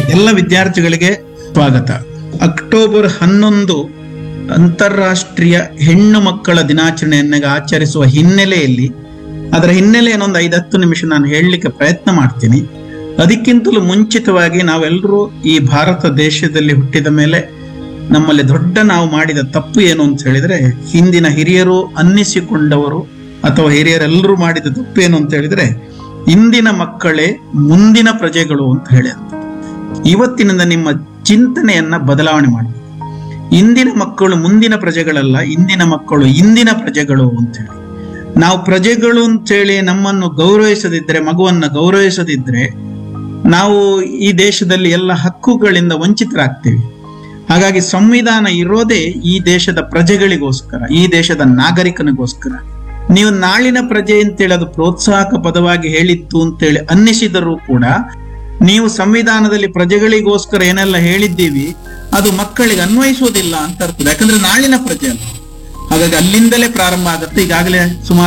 ಎಲ್ಲ ವಿದ್ಯಾರ್ಥಿಗಳಿಗೆ ಸ್ವಾಗತ ಅಕ್ಟೋಬರ್ ಹನ್ನೊಂದು ಅಂತಾರಾಷ್ಟ್ರೀಯ ಹೆಣ್ಣು ಮಕ್ಕಳ ದಿನಾಚರಣೆಯನ್ನ ಆಚರಿಸುವ ಹಿನ್ನೆಲೆಯಲ್ಲಿ ಅದರ ಹಿನ್ನೆಲೆಯನ್ನು ಒಂದು ಐದು ಹತ್ತು ನಿಮಿಷ ನಾನು ಹೇಳಲಿಕ್ಕೆ ಪ್ರಯತ್ನ ಮಾಡ್ತೀನಿ ಅದಕ್ಕಿಂತಲೂ ಮುಂಚಿತವಾಗಿ ನಾವೆಲ್ಲರೂ ಈ ಭಾರತ ದೇಶದಲ್ಲಿ ಹುಟ್ಟಿದ ಮೇಲೆ ನಮ್ಮಲ್ಲಿ ದೊಡ್ಡ ನಾವು ಮಾಡಿದ ತಪ್ಪು ಏನು ಅಂತ ಹೇಳಿದ್ರೆ ಹಿಂದಿನ ಹಿರಿಯರು ಅನ್ನಿಸಿಕೊಂಡವರು ಅಥವಾ ಹಿರಿಯರೆಲ್ಲರೂ ಮಾಡಿದ ತಪ್ಪು ಏನು ಅಂತ ಹೇಳಿದ್ರೆ ಇಂದಿನ ಮಕ್ಕಳೇ ಮುಂದಿನ ಪ್ರಜೆಗಳು ಅಂತ ಹೇಳಿ ಅಂತ ಇವತ್ತಿನಿಂದ ನಿಮ್ಮ ಚಿಂತನೆಯನ್ನ ಬದಲಾವಣೆ ಮಾಡಿ ಇಂದಿನ ಮಕ್ಕಳು ಮುಂದಿನ ಪ್ರಜೆಗಳಲ್ಲ ಇಂದಿನ ಮಕ್ಕಳು ಇಂದಿನ ಪ್ರಜೆಗಳು ಅಂತ ಹೇಳಿ ನಾವು ಪ್ರಜೆಗಳು ಅಂತೇಳಿ ನಮ್ಮನ್ನು ಗೌರವಿಸದಿದ್ರೆ ಮಗುವನ್ನ ಗೌರವಿಸದಿದ್ರೆ ನಾವು ಈ ದೇಶದಲ್ಲಿ ಎಲ್ಲ ಹಕ್ಕುಗಳಿಂದ ವಂಚಿತರಾಗ್ತೇವೆ ಹಾಗಾಗಿ ಸಂವಿಧಾನ ಇರೋದೇ ಈ ದೇಶದ ಪ್ರಜೆಗಳಿಗೋಸ್ಕರ ಈ ದೇಶದ ನಾಗರಿಕನಿಗೋಸ್ಕರ ನೀವು ನಾಳಿನ ಪ್ರಜೆ ಅಂತೇಳಿ ಅದು ಪ್ರೋತ್ಸಾಹಕ ಪದವಾಗಿ ಹೇಳಿತ್ತು ಅಂತೇಳಿ ಅನ್ನಿಸಿದರೂ ಕೂಡ ನೀವು ಸಂವಿಧಾನದಲ್ಲಿ ಪ್ರಜೆಗಳಿಗೋಸ್ಕರ ಏನೆಲ್ಲ ಹೇಳಿದ್ದೀವಿ ಅದು ಮಕ್ಕಳಿಗೆ ಅನ್ವಯಿಸುವುದಿಲ್ಲ ಅಂತ ಅರ್ಥದ ಯಾಕಂದ್ರೆ ನಾಳಿನ ಪ್ರಜೆ ಅಲ್ಲ ಹಾಗಾಗಿ ಅಲ್ಲಿಂದಲೇ ಪ್ರಾರಂಭ ಆಗುತ್ತೆ ಈಗಾಗಲೇ ಸುಮಾರು